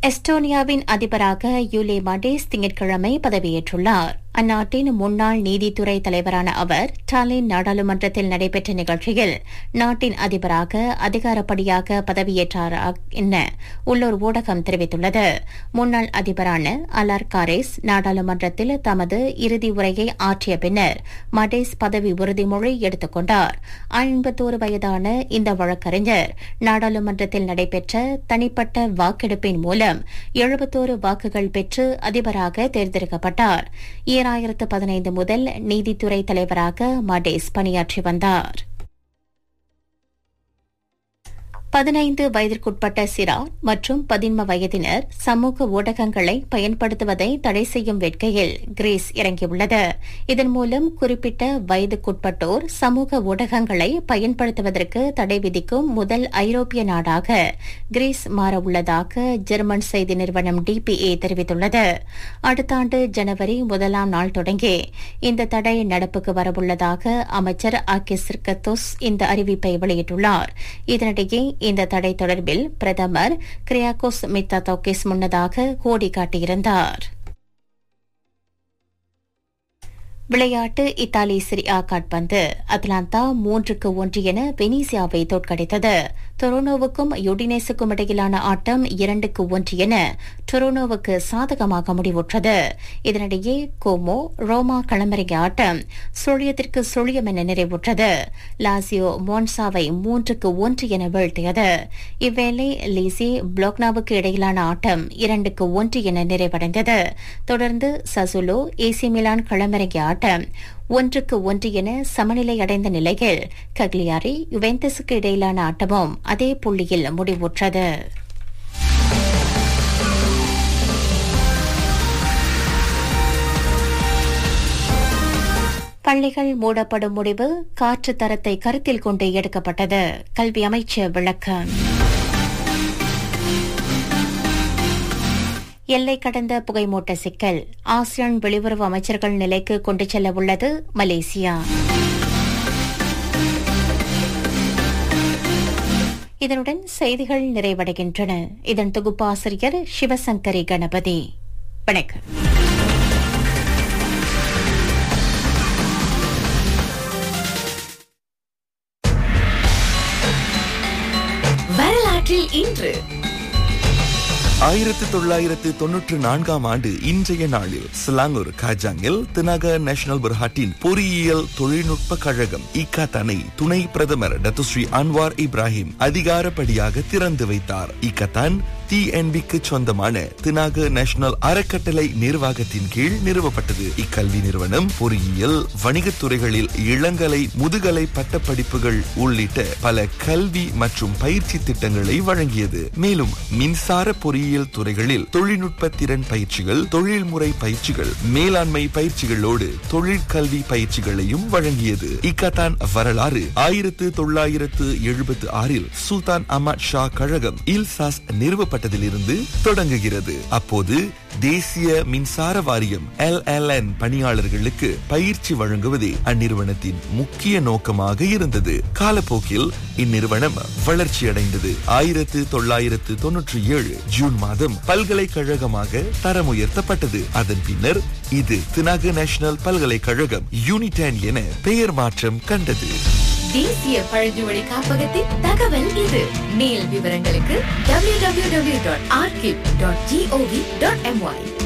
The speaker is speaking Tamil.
எஸ்டோனியாவின் அதிபராக யூலே மாடேஸ் திங்கட்கிழமை பதவியேற்றுள்ளார் அந்நாட்டின் முன்னாள் நீதித்துறை தலைவரான அவர் டாலின் நாடாளுமன்றத்தில் நடைபெற்ற நிகழ்ச்சியில் நாட்டின் அதிபராக அதிகாரப்படியாக பதவியேற்றார் என உள்ளூர் ஊடகம் தெரிவித்துள்ளது முன்னாள் அதிபரான அலார் காரேஸ் நாடாளுமன்றத்தில் தமது இறுதி உரையை ஆற்றிய பின்னர் மடேஸ் பதவி உறுதிமொழி எடுத்துக் கொண்டார் ஐம்பத்தோரு வயதான இந்த வழக்கறிஞர் நாடாளுமன்றத்தில் நடைபெற்ற தனிப்பட்ட வாக்கெடுப்பின் மூலம் எழுபத்தோரு வாக்குகள் பெற்று அதிபராக தேர்ந்தெடுக்கப்பட்டார் ஈராயிரத்து பதினைந்து முதல் நீதித்துறை தலைவராக மடேஸ் பணியாற்றி வந்தார் பதினைந்து வயதிற்குட்பட்ட சிறார் மற்றும் பதின்ம வயதினர் சமூக ஊடகங்களை பயன்படுத்துவதை தடை செய்யும் வேட்கையில் கிரீஸ் இறங்கியுள்ளது இதன் மூலம் குறிப்பிட்ட வயதுக்குட்பட்டோர் சமூக ஊடகங்களை பயன்படுத்துவதற்கு தடை விதிக்கும் முதல் ஐரோப்பிய நாடாக கிரீஸ் மாறவுள்ளதாக ஜெர்மன் செய்தி நிறுவனம் டிபிஏ தெரிவித்துள்ளது அடுத்த ஆண்டு ஜனவரி முதலாம் நாள் தொடங்கி இந்த தடை நடப்புக்கு வரவுள்ளதாக அமைச்சர் ஆக்கிஸ் சிர்கத்தோஸ் இந்த அறிவிப்பை வெளியிட்டுள்ளார் இதனிடையே இந்த தடை தொடர்பில் பிரதமர் கிரியாகோஸ் மித்தாதோகிஸ் முன்னதாக கோடி காட்டியிருந்தார் விளையாட்டு இத்தாலி சிரியா காட்பந்து அட்லாந்தா மூன்றுக்கு ஒன்று என வெனிசியாவை தோற்கடித்தது டொரோனோவுக்கும் யுடினேஸுக்கும் இடையிலான ஆட்டம் இரண்டுக்கு ஒன்று என டொரோனோவுக்கு சாதகமாக முடிவுற்றது இதனிடையே கோமோ ரோமா களமிறங்கிய ஆட்டம் சுழியத்திற்கு சுழியம் என நிறைவுற்றது லாசியோ மோன்சாவை மூன்றுக்கு ஒன்று என வீழ்த்தியது இவ்வேளை லீசி புளோக்னாவுக்கு இடையிலான ஆட்டம் இரண்டுக்கு ஒன்று என நிறைவடைந்தது தொடர்ந்து சசுலோ ஏசி மிலான் களமிறங்கிய ஆட்டம் ஒன்றுக்கு ஒன்று என சமநிலை அடைந்த நிலையில் கக்லியாரி யுவெந்தஸுக்கு இடையிலான ஆட்டமும் அதே புள்ளியில் முடிவுற்றது பள்ளிகள் மூடப்படும் முடிவு காற்று தரத்தை கருத்தில் கொண்டு எடுக்கப்பட்டது கல்வி அமைச்சர் விளக்கம் எல்லை கடந்த புகைமூட்ட சிக்கல் ஆசியான் வெளியுறவு அமைச்சர்கள் நிலைக்கு கொண்டு செல்ல உள்ளது மலேசியா இதனுடன் செய்திகள் நிறைவடைகின்றன இதன் தொகுப்பாசிரியர் சிவசங்கரி கணபதி வணக்கம் வரலாற்றில் இன்று ஆயிரத்து தொள்ளாயிரத்து தொன்னூற்று நான்காம் ஆண்டு இன்றைய நாளில் சிலாங்கூர் காஜாங்கில் தினக நேஷனல் புர்ஹாட்டின் பொறியியல் தொழில்நுட்ப கழகம் இக்கத்தனை துணை பிரதமர் டத்துஸ்ரீ அன்வார் இப்ராஹிம் அதிகாரப்படியாக திறந்து வைத்தார் இக்கத்தான் டிஎன்பிக்கு சொந்தமான தினாக நேஷனல் அறக்கட்டளை நிர்வாகத்தின் கீழ் நிறுவப்பட்டது இக்கல்வி நிறுவனம் பொறியியல் வணிகத் துறைகளில் இளங்கலை முதுகலை பட்டப்படிப்புகள் உள்ளிட்ட பல கல்வி மற்றும் பயிற்சி திட்டங்களை வழங்கியது மேலும் மின்சார பொறியியல் துறைகளில் தொழில்நுட்ப திறன் பயிற்சிகள் தொழில்முறை பயிற்சிகள் மேலாண்மை பயிற்சிகளோடு தொழிற்கல்வி பயிற்சிகளையும் வழங்கியது இக்கத்தான் வரலாறு ஆயிரத்து தொள்ளாயிரத்து எழுபத்து ஆறில் சுல்தான் அஹமத் ஷா கழகம் இல்சாஸ் நிறுவப்பட்டதிலிருந்து தொடங்குகிறது அப்போது தேசிய மின்சார வாரியம் எல் பணியாளர்களுக்கு பயிற்சி வழங்குவதே அந்நிறுவனத்தின் முக்கிய நோக்கமாக இருந்தது காலப்போக்கில் இந்நிறுவனம் வளர்ச்சியடைந்தது ஆயிரத்து தொள்ளாயிரத்து தொன்னூற்றி ஏழு ஜூன் மாதம் பல்கலைக்கழகமாக தரம் உயர்த்தப்பட்டது அதன் பின்னர் இது தினாக நேஷனல் பல்கலைக்கழகம் யூனிடென் என பெயர் மாற்றம் கண்டது தேசிய பழங்குடி காப்பகத்தின் தகவல் இது மேல் விவரங்களுக்கு www.archive.gov.my